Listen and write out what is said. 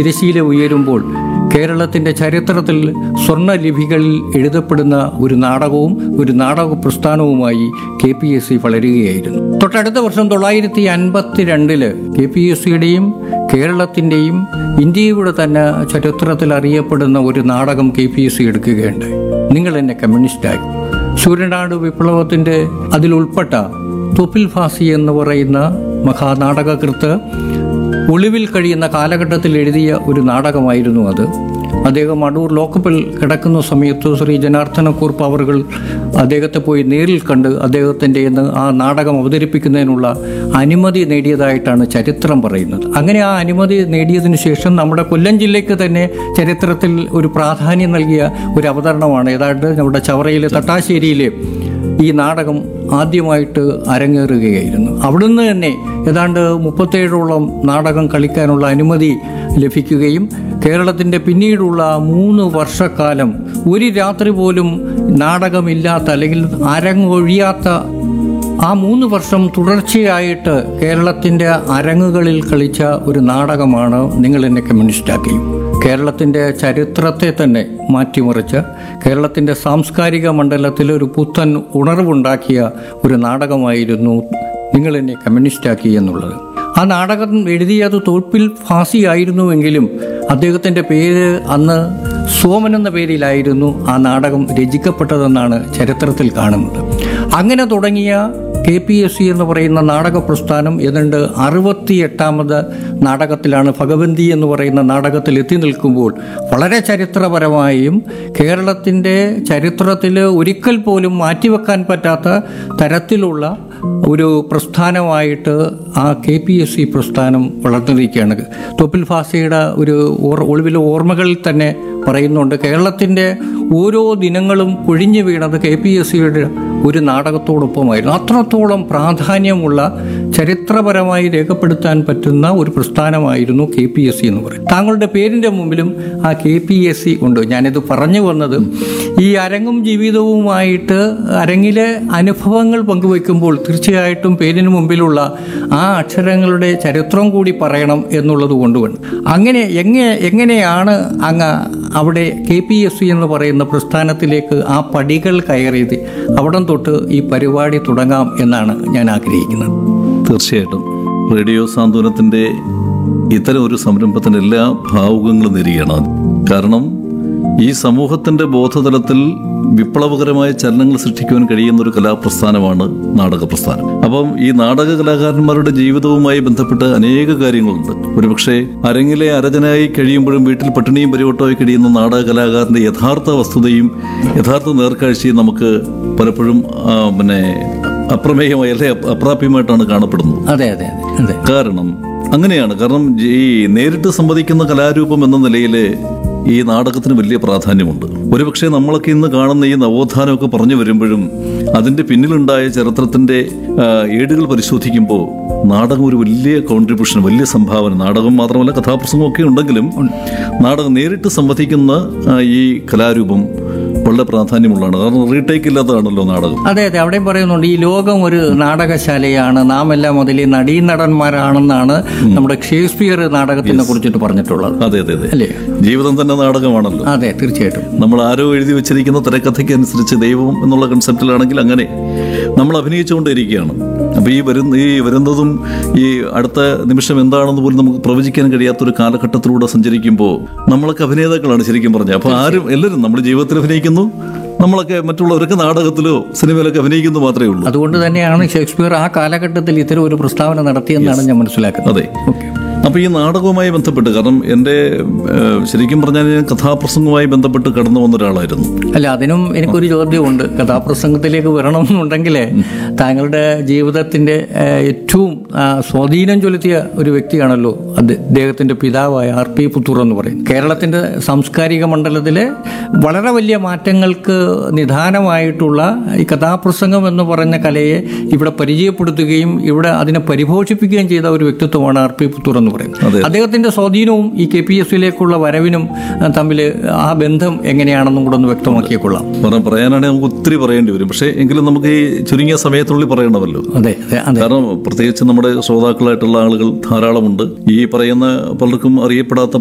തിരശീല ഉയരുമ്പോൾ കേരളത്തിൻ്റെ ചരിത്രത്തിൽ സ്വർണ്ണലിപികളിൽ എഴുതപ്പെടുന്ന ഒരു നാടകവും ഒരു നാടക പ്രസ്ഥാനവുമായി കെ പി എസ് സി വളരുകയായിരുന്നു തൊട്ടടുത്ത വർഷം തൊള്ളായിരത്തി അൻപത്തി രണ്ടില് കെ പി എസ് സിയുടെയും കേരളത്തിൻ്റെയും ഇന്ത്യയുടെ തന്നെ ചരിത്രത്തിൽ അറിയപ്പെടുന്ന ഒരു നാടകം കെ പി എസ് സി എടുക്കുകയുണ്ടായി നിങ്ങൾ എന്നെ കമ്മ്യൂണിസ്റ്റാക്കി സൂര്യനാട് വിപ്ലവത്തിൻ്റെ അതിലുൾപ്പെട്ട തൊപ്പിൽ ഫാസി എന്ന് പറയുന്ന മഹാനാടകകൃത്ത് ഒളിവിൽ കഴിയുന്ന കാലഘട്ടത്തിൽ എഴുതിയ ഒരു നാടകമായിരുന്നു അത് അദ്ദേഹം അടൂർ ലോക്കപ്പിൽ കിടക്കുന്ന സമയത്ത് ശ്രീ ജനാർദ്ദന കുറുപ്പ് അവർകൾ അദ്ദേഹത്തെ പോയി നേരിൽ കണ്ട് അദ്ദേഹത്തിൻ്റെ ഇന്ന് ആ നാടകം അവതരിപ്പിക്കുന്നതിനുള്ള അനുമതി നേടിയതായിട്ടാണ് ചരിത്രം പറയുന്നത് അങ്ങനെ ആ അനുമതി നേടിയതിനു ശേഷം നമ്മുടെ കൊല്ലം ജില്ലയ്ക്ക് തന്നെ ചരിത്രത്തിൽ ഒരു പ്രാധാന്യം നൽകിയ ഒരു അവതരണമാണ് ഏതാണ്ട് നമ്മുടെ ചവറയിലെ തട്ടാശ്ശേരിയിലെ ഈ നാടകം ആദ്യമായിട്ട് അരങ്ങേറുകയായിരുന്നു അവിടുന്ന് തന്നെ ഏതാണ്ട് മുപ്പത്തേഴോളം നാടകം കളിക്കാനുള്ള അനുമതി ലഭിക്കുകയും കേരളത്തിൻ്റെ പിന്നീടുള്ള മൂന്ന് വർഷക്കാലം ഒരു രാത്രി പോലും നാടകമില്ലാത്ത അല്ലെങ്കിൽ അരങ്ങൊഴിയാത്ത ആ മൂന്ന് വർഷം തുടർച്ചയായിട്ട് കേരളത്തിൻ്റെ അരങ്ങുകളിൽ കളിച്ച ഒരു നാടകമാണ് നിങ്ങൾ എന്നെ കമ്മ്യൂണിസ്റ്റാക്കി കേരളത്തിൻ്റെ ചരിത്രത്തെ തന്നെ മാറ്റിമറിച്ച് കേരളത്തിൻ്റെ സാംസ്കാരിക മണ്ഡലത്തിൽ ഒരു പുത്തൻ ഉണർവുണ്ടാക്കിയ ഒരു നാടകമായിരുന്നു നിങ്ങൾ എന്നെ കമ്മ്യൂണിസ്റ്റാക്കി എന്നുള്ളത് ആ നാടകം എഴുതിയത് തോൽപ്പിൽ ഫാസി ആയിരുന്നുവെങ്കിലും അദ്ദേഹത്തിൻ്റെ പേര് അന്ന് സോമൻ എന്ന പേരിലായിരുന്നു ആ നാടകം രചിക്കപ്പെട്ടതെന്നാണ് ചരിത്രത്തിൽ കാണുന്നത് അങ്ങനെ തുടങ്ങിയ കെ പി എസ് സി എന്ന് പറയുന്ന നാടക പ്രസ്ഥാനം ഏതാണ്ട് അറുപത്തി എട്ടാമത് നാടകത്തിലാണ് ഭഗവന്തി എന്ന് പറയുന്ന നാടകത്തിൽ എത്തി നിൽക്കുമ്പോൾ വളരെ ചരിത്രപരമായും കേരളത്തിൻ്റെ ചരിത്രത്തിൽ ഒരിക്കൽ പോലും മാറ്റിവെക്കാൻ പറ്റാത്ത തരത്തിലുള്ള ഒരു പ്രസ്ഥാനമായിട്ട് ആ കെ പി എസ് സി പ്രസ്ഥാനം വളർന്നിരിക്കുകയാണ് തൊപ്പിൽ ഫാസിയുടെ ഒരു ഓർ ഒളിവിലെ ഓർമ്മകളിൽ തന്നെ പറയുന്നുണ്ട് കേരളത്തിൻ്റെ ഓരോ ദിനങ്ങളും കൊഴിഞ്ഞു വീണത് കെ പി എസ് സിയുടെ ഒരു നാടകത്തോടൊപ്പമായിരുന്നു അത്രത്തോളം പ്രാധാന്യമുള്ള ചരിത്രപരമായി രേഖപ്പെടുത്താൻ പറ്റുന്ന ഒരു പ്രസ്ഥാനമായിരുന്നു കെ പി എസ് സി എന്ന് പറയും താങ്കളുടെ പേരിൻ്റെ മുമ്പിലും ആ കെ പി എസ് സി ഉണ്ട് ഞാനിത് പറഞ്ഞു വന്നത് ഈ അരങ്ങും ജീവിതവുമായിട്ട് അരങ്ങിലെ അനുഭവങ്ങൾ പങ്കുവെക്കുമ്പോൾ തീർച്ചയായിട്ടും പേരിന് മുമ്പിലുള്ള ആ അക്ഷരങ്ങളുടെ ചരിത്രം കൂടി പറയണം എന്നുള്ളത് കൊണ്ടുവേണം അങ്ങനെ എങ്ങനെ എങ്ങനെയാണ് അങ്ങ് അവിടെ കെ പി എസ് സി എന്ന് പറയുന്ന പ്രസ്ഥാനത്തിലേക്ക് ആ പടികൾ കയറിയത് അവിടം തൊട്ട് ഈ പരിപാടി തുടങ്ങാം എന്നാണ് ഞാൻ ആഗ്രഹിക്കുന്നത് തീർച്ചയായിട്ടും റേഡിയോ സാന്ത്വനത്തിൻ്റെ ഇത്തരം ഒരു സംരംഭത്തിന് എല്ലാ ഭാവുകങ്ങളും നേരുകയാണ് കാരണം ഈ സമൂഹത്തിൻ്റെ ബോധതലത്തിൽ വിപ്ലവകരമായ ചലനങ്ങൾ സൃഷ്ടിക്കുവാൻ കഴിയുന്ന ഒരു കലാപ്രസ്ഥാനമാണ് നാടക പ്രസ്ഥാനം അപ്പം ഈ നാടക കലാകാരന്മാരുടെ ജീവിതവുമായി ബന്ധപ്പെട്ട് അനേക കാര്യങ്ങളുണ്ട് ഒരുപക്ഷെ അരങ്ങിലെ അരജനായി കഴിയുമ്പോഴും വീട്ടിൽ പട്ടിണിയും പരിവട്ടമായി കഴിയുന്ന നാടക കലാകാരന്റെ യഥാർത്ഥ വസ്തുതയും യഥാർത്ഥ നേർക്കാഴ്ചയും നമുക്ക് പലപ്പോഴും ആ, പിന്നെ അപ്രമേയമായി അല്ലെ അപ്രാപ്യമായിട്ടാണ് കാണപ്പെടുന്നത് അതെ അതെ അതെ അതെ കാരണം അങ്ങനെയാണ് കാരണം ഈ നേരിട്ട് സംവദിക്കുന്ന കലാരൂപം എന്ന നിലയിൽ ഈ നാടകത്തിന് വലിയ പ്രാധാന്യമുണ്ട് ഒരുപക്ഷെ നമ്മളൊക്കെ ഇന്ന് കാണുന്ന ഈ നവോത്ഥാനമൊക്കെ പറഞ്ഞു വരുമ്പോഴും അതിൻ്റെ പിന്നിലുണ്ടായ ചരിത്രത്തിൻ്റെ ആ, ഏടുകൾ പരിശോധിക്കുമ്പോൾ നാടകം ഒരു വലിയ കോൺട്രിബ്യൂഷൻ വലിയ സംഭാവന നാടകം മാത്രമല്ല കഥാപ്രസംഗമൊക്കെ ഉണ്ടെങ്കിലും നാടകം നേരിട്ട് സംവദിക്കുന്ന ആ, ഈ കലാരൂപം വളരെ പ്രാധാന്യമുള്ളതാണ് കാരണം റീടേക്ക് ഇല്ലാത്തതാണല്ലോ നാടകം അതെ അതെ അവിടെയും പറയുന്നുണ്ട് ഈ ലോകം ഒരു നാടകശാലയാണ് നാം എല്ലാം അതിൽ നടീനടന്മാരാണെന്നാണ് നമ്മുടെ ഷേക്സ്പിയർ നാടകത്തിനെ കുറിച്ചിട്ട് പറഞ്ഞിട്ടുള്ളത് അതെ അതെ അതെ അല്ലേ ജീവിതം തന്നെ നാടകമാണല്ലോ അതെ തീർച്ചയായിട്ടും നമ്മൾ ആരോ എഴുതി വെച്ചിരിക്കുന്ന തിരക്കഥയ്ക്ക് അനുസരിച്ച് ദൈവം എന്നുള്ള കൺസെപ്റ്റിലാണെങ്കിൽ അങ്ങനെ നമ്മൾ അഭിനയിച്ചുകൊണ്ടിരിക്കുകയാണ് അപ്പോൾ ഈ വരുന്ന ഈ വരുന്നതും ഈ അടുത്ത നിമിഷം എന്താണെന്ന് പോലും നമുക്ക് പ്രവചിക്കാൻ കഴിയാത്ത ഒരു കാലഘട്ടത്തിലൂടെ സഞ്ചരിക്കുമ്പോൾ നമ്മളൊക്കെ അഭിനേതാക്കളാണ് ശരിക്കും പറഞ്ഞത് അപ്പോൾ ആരും എല്ലാവരും നമ്മൾ ജീവിതത്തിൽ അഭിനയിക്കുന്നു നമ്മളൊക്കെ മറ്റുള്ളവരൊക്കെ നാടകത്തിലോ സിനിമയിലൊക്കെ അഭിനയിക്കുന്നു മാത്രമേ ഉള്ളൂ അതുകൊണ്ട് തന്നെയാണ് ഷേക്സ്പിയർ ആ കാലഘട്ടത്തിൽ ഇത്തരം ഒരു പ്രസ്താവന നടത്തിയെന്നാണ് ഞാൻ മനസ്സിലാക്കുന്നത് അതെ അപ്പോൾ ഈ നാടകവുമായി ബന്ധപ്പെട്ട് കാരണം എൻ്റെ ഏഹ്, ശരിക്കും പറഞ്ഞാൽ ഞാൻ കഥാപ്രസംഗവുമായി ബന്ധപ്പെട്ട് കടന്നു വന്ന ഒരാളായിരുന്നു അല്ല അതിനും എനിക്കൊരു ചോദ്യമുണ്ട് കഥാപ്രസംഗത്തിലേക്ക് വരണമെന്നുണ്ടെങ്കിൽ താങ്കളുടെ ജീവിതത്തിൻ്റെ ഏഹ്, ഏറ്റവും ആ, സ്വാധീനം ചെലുത്തിയ ഒരു വ്യക്തിയാണല്ലോ അത് അദ്ദേഹത്തിൻ്റെ പിതാവായ ആർ പി പുത്തൂർ എന്ന് പറയും കേരളത്തിൻ്റെ സാംസ്കാരിക മണ്ഡലത്തിലെ വളരെ വലിയ മാറ്റങ്ങൾക്ക് നിദാനമായിട്ടുള്ള ഈ കഥാപ്രസംഗം എന്ന് പറഞ്ഞ കലയെ ഇവിടെ പരിചയപ്പെടുത്തുകയും ഇവിടെ അതിനെ പരിപോഷിപ്പിക്കുകയും ചെയ്ത ഒരു വ്യക്തിത്വമാണ് ആർ പി പുത്തൂർ എന്ന് പറയുന്നത് അദ്ദേഹത്തിൻ്റെ സ്വാധീനവും ഈ കെ പി എസ് സിയിലേക്കുള്ള വരവിനും തമ്മിൽ ആ ബന്ധം എങ്ങനെയാണെന്നും കൂടെ ഒന്ന് വ്യക്തമാക്കിയേക്കൊള്ളാം പറ- പറയാനാണെങ്കിൽ നമുക്ക് ഒത്തിരി പറയേണ്ടി വരും പക്ഷേ എങ്കിലും നമുക്ക് ഈ ചുരുങ്ങിയ സമയത്തിനുള്ളിൽ പറയണമല്ലോ അതെ അതെ അതെ കാരണം പ്രത്യേകിച്ച് നമ്മുടെ ശ്രോതാക്കളായിട്ടുള്ള ആളുകൾ ധാരാളമുണ്ട് ഈ പറയുന്ന പലർക്കും അറിയപ്പെടാത്ത